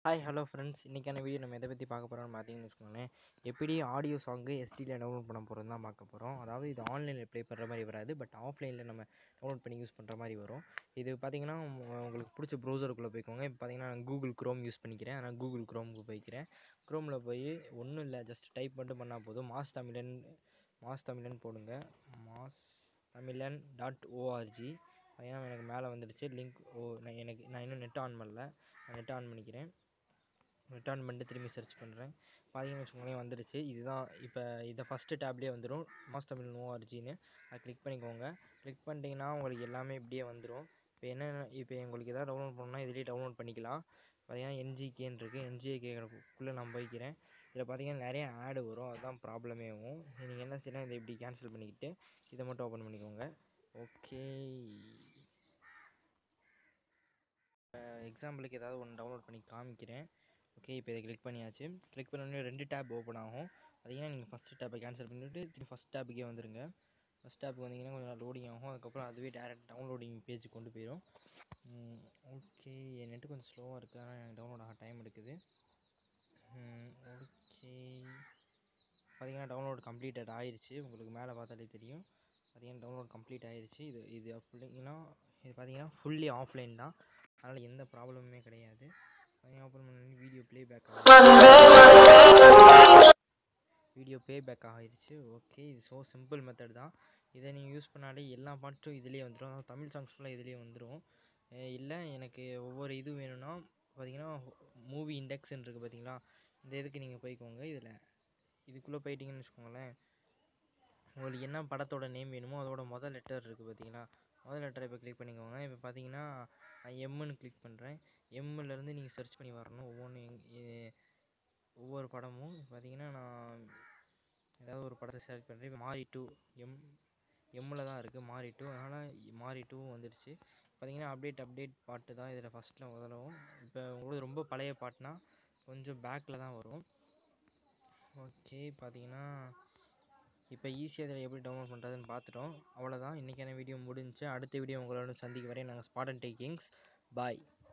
hi hello friends இன்றைக்கான video நம்ம எதை பற்றி பார்க்க போகிறோம்னு பார்த்தீங்கன்னு வச்சுக்கோங்களேன் எப்படி ஆடியோ சாங்கு எஸ்டியில் டவுன்லோட் பண்ண போகிறது தான் பார்க்க போகிறோம் அதாவது இது ஆன்லைனில் ப்ளே பண்ணுற மாதிரி வராது பட் ஆஃப்லைனில் நம்ம டவுன்லோட் பண்ணி யூஸ் பண்ணுற மாதிரி வரும் இது பார்த்தீங்கன்னா உங்க- உங்களுக்கு பிடிச்ச ப்ரௌசருக்குள்ளே போய்க்கோங்க இப்போ பார்த்தீங்கன்னா நான் கூகுள் க்ரோம் யூஸ் பண்ணிக்கிறேன் ஆனால் கூகுள் க்ரோமுக்கு போய்க்கிறேன் க்ரோமில் போய் ஒன்றும் இல்லை ஜஸ்ட் டைப் மட்டும் பண்ணால் போதும் மாஸ் தமிழன் மாஸ் தமிழன் போடுங்க மாஸ் தமிழன் டாட் ஓஆர்ஜி ஏன்னா எனக்கு மேலே வந்துடுச்சு லிங்க் ஓ நான் எனக்கு நான் இன்னும் நெட் ஆன் பண்ணல நான் நெட் ஆன் பண்ணிக்கிறேன் ரிட்டர்ன் பண்ணிட்டு திரும்பி சர்ச் பண்ணுறேன் பார்த்தீங்கன்னு வச்சுக்கோங்களேன் வந்துடுச்சு இதுதான் இப்போ இதை ஃபஸ்ட்டு டேப்லேயே வந்துடும் மாஸ் தமிழ் ஓஆர்ஜின்னு அதை கிளிக் பண்ணிக்கோங்க கிளிக் பண்ணிட்டீங்கன்னா உங்களுக்கு எல்லாமே இப்படியே வந்துடும் இப்போ என்னென்ன இப்போ உங்களுக்கு எதாவது டவுன்லோட் பண்ணணும்னா இதுலேயே டவுன்லோட் பண்ணிக்கலாம் பார்த்தீங்கன்னா என்ஜிகேன்னு இருக்குது என்ஜிகேக்குள்ளே நான் போய்க்கிறேன் இதில் பார்த்தீங்கன்னா நிறைய ஆடு வரும் அதுதான் ப்ராப்ளமே ஆகும் நீங்கள் என்ன செய்யலாம் இதை இப்படி கேன்சல் பண்ணிக்கிட்டு இதை மட்டும் ஓப்பன் பண்ணிக்கோங்க ஓகே எக்ஸாம்பிளுக்கு ஏதாவது ஒன்று டவுன்லோட் பண்ணி காமிக்கிறேன் ஓகே இப்போ இதை கிளிக் பண்ணியாச்சு கிளிக் பண்ணோடனே ரெண்டு டேப் ஓப்பன் ஆகும் பார்த்தீங்கன்னா நீங்கள் ஃபஸ்ட்டு டேப்பை கேன்சல் பண்ணிவிட்டு திரும்பி ஃபஸ்ட் டேப்புக்கே வந்துருங்க ஃபஸ்ட் டேப்புக்கு வந்தீங்கன்னா கொஞ்சம் லோடிங் ஆகும் அதுக்கப்புறம் அதுவே டேரெக்ட் டவுன்லோடிங் பேஜுக்கு கொண்டு போயிடும் ஓகே என் நெட்டு கொஞ்சம் ஸ்லோவாக இருக்குது ஆனால் எனக்கு டவுன்லோட் ஆக டைம் எடுக்குது ஓகே பார்த்தீங்கன்னா டவுன்லோட் கம்ப்ளீட்டட் ஆயிருச்சு உங்களுக்கு மேலே பார்த்தாலே தெரியும் பார்த்தீங்கன்னா டவுன்லோட் கம்ப்ளீட் ஆயிருச்சு இது இது ஃபுல்லிங்கன்னா இது பார்த்தீங்கன்னா ஃபுல்லி ஆஃப்லைன் தான் அதனால் எந்த ப்ராப்ளமுமே கிடையாது பார்த்தீங்கன்னா ஓப்பன் பண்ணி video playback video playback ஆகிருச்சு ஓகே இது ஸோ சிம்பிள் மெத்தட் தான் இதை நீங்கள் யூஸ் பண்ணாலே எல்லா பாட்டும் இதுலேயே வந்துடும் தமிழ் சாங்ஸ் ஃபுல்லாக இதுலேயே வந்துடும் இல்லை எனக்கு ஒவ்வொரு இது வேணும்னா பார்த்தீங்கன்னா மூவி இண்டெக்ஸ்ன்னு இருக்குது பார்த்தீங்களா இந்த இதுக்கு நீங்கள் போய்க்கோங்க இதில் இதுக்குள்ளே போயிட்டீங்கன்னு வச்சுக்கோங்களேன் உங்களுக்கு என்ன படத்தோட நேம் வேணுமோ அதோட முதல் லெட்டர் இருக்குது பார்த்தீங்களா முதல் லெட்டரை இப்போ கிளிக் பண்ணிக்கோங்க இப்போ பார்த்தீங்கன்னா நான் எம்முன்னு கிளிக் பண்ணுறேன் எம்முலேருந்து நீங்கள் சர்ச் பண்ணி வரணும் ஒவ்வொன்றும் ஒவ்வொரு படமும் பார்த்தீங்கன்னா நான் ஏதாவது ஒரு படத்தை செலக்ட் பண்ணுறேன் இப்போ மாரி டூ எம் எம்மில் தான் இருக்குது மாரி டூ அதனால் மாரி டூவும் வந்துடுச்சு பார்த்தீங்கன்னா அப்டேட் அப்டேட் பாட்டு தான் இதில் ஃபஸ்ட்டில் முதலவும் இப்போ உங்களுக்கு ரொம்ப பழைய பாட்டுனா கொஞ்சம் பேக்கில் தான் வரும் ஓகே பார்த்தீங்கன்னா இப்போ ஈஸியாக இதில் எப்படி டவுன்லோட் பண்ணுறதுன்னு பார்த்துட்டோம் அவ்வளோதான் இன்றைக்கான வீடியோ முடிஞ்சுச்சு அடுத்த வீடியோ உங்களோட சந்திக்க வரை நாங்கள் ஸ்பாட் அண்ட் டேக்கிங்ஸ் பாய்